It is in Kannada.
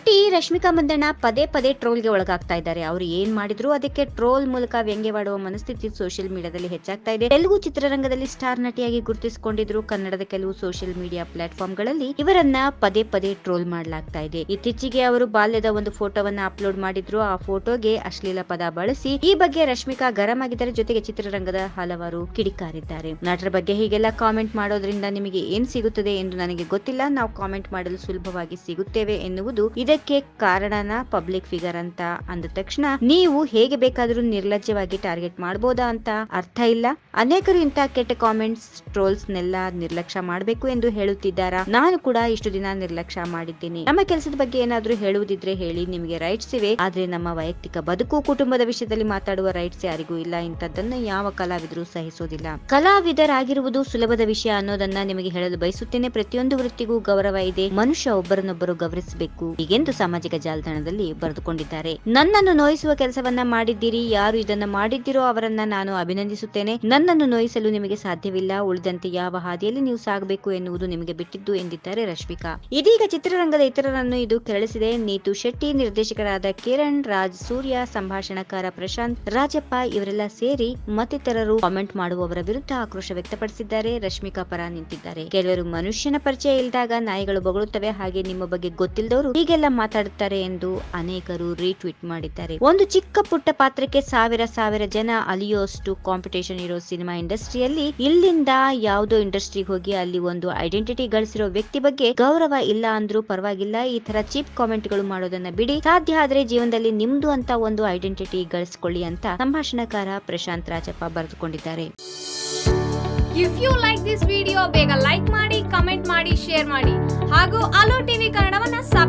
ನಟಿ ರಶ್ಮಿಕಾ ಮಂದಣ್ಣ ಪದೇ ಪದೇ ಟ್ರೋಲ್ಗೆ ಒಳಗಾಗ್ತಾ ಇದ್ದಾರೆ ಅವರು ಏನ್ ಮಾಡಿದ್ರು ಅದಕ್ಕೆ ಟ್ರೋಲ್ ಮೂಲಕ ವ್ಯಂಗ್ಯವಾಡುವ ಮನಸ್ಥಿತಿ ಸೋಷಿಯಲ್ ಮೀಡಿಯಾದಲ್ಲಿ ಹೆಚ್ಚಾಗ್ತಾ ಇದೆ ತೆಲುಗು ಚಿತ್ರರಂಗದಲ್ಲಿ ಸ್ಟಾರ್ ನಟಿಯಾಗಿ ಗುರುತಿಸಿಕೊಂಡಿದ್ರು ಕನ್ನಡದ ಕೆಲವು ಸೋಷಿಯಲ್ ಮೀಡಿಯಾ ಪ್ಲಾಟ್ಫಾರ್ಮ್ಗಳಲ್ಲಿ ಇವರನ್ನ ಪದೇ ಪದೇ ಟ್ರೋಲ್ ಮಾಡಲಾಗ್ತಾ ಇದೆ ಇತ್ತೀಚೆಗೆ ಅವರು ಬಾಲ್ಯದ ಒಂದು ಫೋಟೋವನ್ನ ಅಪ್ಲೋಡ್ ಮಾಡಿದ್ರು ಆ ಫೋಟೋಗೆ ಅಶ್ಲೀಲ ಪದ ಬಳಸಿ ಈ ಬಗ್ಗೆ ರಶ್ಮಿಕಾ ಗರಂ ಆಗಿದ್ದಾರೆ ಜೊತೆಗೆ ಚಿತ್ರರಂಗದ ಹಲವರು ಕಿಡಿಕಾರಿದ್ದಾರೆ ನಟರ ಬಗ್ಗೆ ಹೀಗೆಲ್ಲ ಕಾಮೆಂಟ್ ಮಾಡೋದ್ರಿಂದ ನಿಮಗೆ ಏನ್ ಸಿಗುತ್ತದೆ ಎಂದು ನನಗೆ ಗೊತ್ತಿಲ್ಲ ನಾವು ಕಾಮೆಂಟ್ ಮಾಡಲು ಸುಲಭವಾಗಿ ಸಿಗುತ್ತೇವೆ ಎನ್ನುವುದು ಇದಕ್ಕೆ ಕಾರಣನ ಪಬ್ಲಿಕ್ ಫಿಗರ್ ಅಂತ ಅಂದ ತಕ್ಷಣ ನೀವು ಹೇಗೆ ಬೇಕಾದರೂ ನಿರ್ಲಜ್ಜವಾಗಿ ಟಾರ್ಗೆಟ್ ಮಾಡಬಹುದಾ ಅಂತ ಅರ್ಥ ಇಲ್ಲ ಅನೇಕರು ಇಂಥ ಕೆಟ್ಟ ಕಾಮೆಂಟ್ಸ್ ಟ್ರೋಲ್ಸ್ ನೆಲ್ಲ ನಿರ್ಲಕ್ಷ್ಯ ಮಾಡಬೇಕು ಎಂದು ಹೇಳುತ್ತಿದ್ದಾರಾ ನಾನು ಕೂಡ ಇಷ್ಟು ದಿನ ನಿರ್ಲಕ್ಷ್ಯ ಮಾಡಿದ್ದೀನಿ ನಮ್ಮ ಕೆಲಸದ ಬಗ್ಗೆ ಏನಾದ್ರೂ ಹೇಳುವುದಿದ್ರೆ ಹೇಳಿ ನಿಮಗೆ ರೈಟ್ಸ್ ಇವೆ ಆದ್ರೆ ನಮ್ಮ ವೈಯಕ್ತಿಕ ಬದುಕು ಕುಟುಂಬದ ವಿಷಯದಲ್ಲಿ ಮಾತಾಡುವ ರೈಟ್ಸ್ ಯಾರಿಗೂ ಇಲ್ಲ ಇಂಥದ್ದನ್ನ ಯಾವ ಕಲಾವಿದರು ಸಹಿಸೋದಿಲ್ಲ ಕಲಾವಿದರಾಗಿರುವುದು ಸುಲಭದ ವಿಷಯ ಅನ್ನೋದನ್ನ ನಿಮಗೆ ಹೇಳಲು ಬಯಸುತ್ತೇನೆ ಪ್ರತಿಯೊಂದು ವೃತ್ತಿಗೂ ಗೌರವ ಇದೆ ಮನುಷ್ಯ ಒಬ್ಬರನ್ನೊಬ್ಬರು ಗೌರವಿಸಬೇಕು ಹೀಗೆಂದು ಸಾಮಾಜಿಕ ಜಾಲತಾಣದಲ್ಲಿ ಬರೆದುಕೊಂಡಿದ್ದಾರೆ ನನ್ನನ್ನು ನೋಯಿಸುವ ಕೆಲಸವನ್ನ ಮಾಡಿದ್ದೀರಿ ಯಾರು ಇದನ್ನ ಮಾಡಿದ್ದೀರೋ ಅವರನ್ನ ನಾನು ಅಭಿನಂದಿಸುತ್ತೇನೆ ನನ್ನನ್ನು ನೋಯಿಸಲು ನಿಮಗೆ ಸಾಧ್ಯವಿಲ್ಲ ಉಳಿದಂತೆ ಯಾವ ಹಾದಿಯಲ್ಲಿ ನೀವು ಸಾಗಬೇಕು ಎನ್ನುವುದು ನಿಮಗೆ ಬಿಟ್ಟಿದ್ದು ಎಂದಿದ್ದಾರೆ ರಶ್ಮಿಕಾ ಇದೀಗ ಚಿತ್ರರಂಗದ ಇತರರನ್ನು ಇದು ಕೆರಳಿಸಿದೆ ನೀತು ಶೆಟ್ಟಿ ನಿರ್ದೇಶಕರಾದ ಕಿರಣ್ ರಾಜ್ ಸೂರ್ಯ ಸಂಭಾಷಣಕಾರ ಪ್ರಶಾಂತ್ ರಾಜಪ್ಪ ಇವರೆಲ್ಲ ಸೇರಿ ಮತ್ತಿತರರು ಕಾಮೆಂಟ್ ಮಾಡುವವರ ವಿರುದ್ಧ ಆಕ್ರೋಶ ವ್ಯಕ್ತಪಡಿಸಿದ್ದಾರೆ ರಶ್ಮಿಕಾ ಪರ ನಿಂತಿದ್ದಾರೆ ಕೆಲವರು ಮನುಷ್ಯನ ಪರಿಚಯ ಇಲ್ದಾಗ ನಾಯಿಗಳು ಬೊಗಳುತ್ತವೆ ಹಾಗೆ ನಿಮ್ಮ ಬಗ್ಗೆ ಗೊತ್ತಿಲ್ಲದವರು ಹೀಗೆಲ್ಲ ಮಾತಾಡುತ್ತಾರೆ ಎಂದು ಅನೇಕರು ರೀಟ್ವೀಟ್ ಮಾಡಿದ್ದಾರೆ ಒಂದು ಚಿಕ್ಕ ಪುಟ್ಟ ಪಾತ್ರಕ್ಕೆ ಸಾವಿರ ಸಾವಿರ ಜನ ಅಲಿಯೋಷ್ಟು ಕಾಂಪಿಟೇಷನ್ ಇರೋ ಸಿನಿಮಾ ಇಂಡಸ್ಟ್ರಿಯಲ್ಲಿ ಇಲ್ಲಿಂದ ಯಾವುದೋ ಇಂಡಸ್ಟ್ರಿಗೆ ಹೋಗಿ ಅಲ್ಲಿ ಒಂದು ಐಡೆಂಟಿಟಿ ಗಳಿಸಿರೋ ವ್ಯಕ್ತಿ ಬಗ್ಗೆ ಗೌರವ ಇಲ್ಲ ಅಂದ್ರೂ ಪರವಾಗಿಲ್ಲ ಈ ತರ ಚೀಪ್ ಕಾಮೆಂಟ್ ಗಳು ಮಾಡೋದನ್ನ ಬಿಡಿ ಸಾಧ್ಯ ಆದ್ರೆ ಜೀವನದಲ್ಲಿ ನಿಮ್ದು ಅಂತ ಒಂದು ಐಡೆಂಟಿಟಿ ಗಳಿಸ್ಕೊಳ್ಳಿ ಅಂತ ಸಂಭಾಷಣಕಾರ ಪ್ರಶಾಂತ್ ರಾಜಪ್ಪ ಬರೆದುಕೊಂಡಿದ್ದಾರೆ if you like this video ಬೇಗ ಲೈಕ್ ಮಾಡಿ ಕಮೆಂಟ್ ಮಾಡಿ ಶೇರ್ ಮಾಡಿ ಹಾಗೂ ಅಲೋ ಟಿವಿ ಕನ್ನಡವನ್ನ